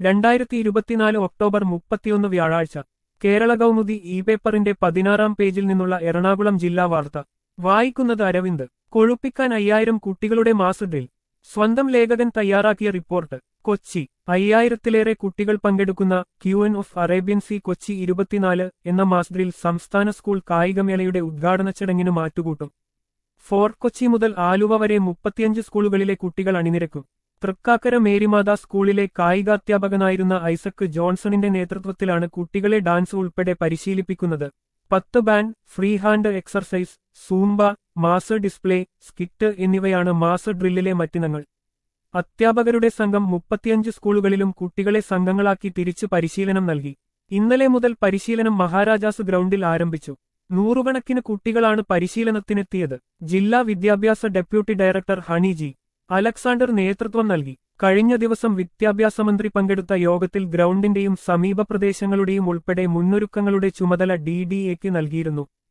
രണ്ടായിരത്തി ഇരുപത്തിനാല് ഒക്ടോബർ മുപ്പത്തിയൊന്ന് വ്യാഴാഴ്ച കേരള കൗമുദി ഇ പേപ്പറിന്റെ പതിനാറാം പേജിൽ നിന്നുള്ള എറണാകുളം ജില്ലാ വാർത്ത വായിക്കുന്നത് അരവിന്ദ് കൊഴുപ്പിക്കാൻ അയ്യായിരം കുട്ടികളുടെ മാസ് ഡ്രിൽ സ്വന്തം ലേഖകൻ തയ്യാറാക്കിയ റിപ്പോർട്ട് കൊച്ചി അയ്യായിരത്തിലേറെ കുട്ടികൾ പങ്കെടുക്കുന്ന queen of Arabian sea Kochi ഇരുപത്തിനാല് എന്ന മാസ്ഡ്രിൽ സംസ്ഥാന സ്കൂൾ കായികമേളയുടെ ഉദ്ഘാടന ചടങ്ങിന് മാറ്റുകൂട്ടും ഫോർട്ട് കൊച്ചി മുതൽ ആലുവ വരെ മുപ്പത്തിയഞ്ച് സ്കൂളുകളിലെ കുട്ടികൾ അണിനിരക്കും തൃക്കാക്കര മേരിമാത സ്കൂളിലെ കായികാധ്യാപകനായിരുന്ന ഐസക് ജോൺസണിന്റെ നേതൃത്വത്തിലാണ് കുട്ടികളെ ഡാൻസ് ഉൾപ്പെടെ പരിശീലിപ്പിക്കുന്നത് പത്ത് band free hand exercise zumba mass display skit എന്നിവയാണ് മാസ് ഡ്രില്ലിലെ മറ്റിനങ്ങൾ അധ്യാപകരുടെ സംഘം മുപ്പത്തിയഞ്ച് സ്കൂളുകളിലും കുട്ടികളെ സംഘങ്ങളാക്കി തിരിച്ചു പരിശീലനം നൽകി ഇന്നലെ മുതൽ പരിശീലനം മഹാരാജാസ് ഗ്രൗണ്ടിൽ ആരംഭിച്ചു നൂറുകണക്കിന് കുട്ടികളാണ് പരിശീലനത്തിനെത്തിയത് ജില്ലാ വിദ്യാഭ്യാസ ഡെപ്യൂട്ടി ഡയറക്ടർ ഹണിജി അലക്സാണ്ടർ നേതൃത്വം നൽകി കഴിഞ്ഞ ദിവസം വിദ്യാഭ്യാസ മന്ത്രി പങ്കെടുത്ത യോഗത്തിൽ ഗ്രൗണ്ടിന്റെയും സമീപ പ്രദേശങ്ങളുടെയും ഉൾപ്പെടെ മുന്നൊരുക്കങ്ങളുടെ ചുമതല ഡി ഡി എക്ക് നൽകിയിരുന്നു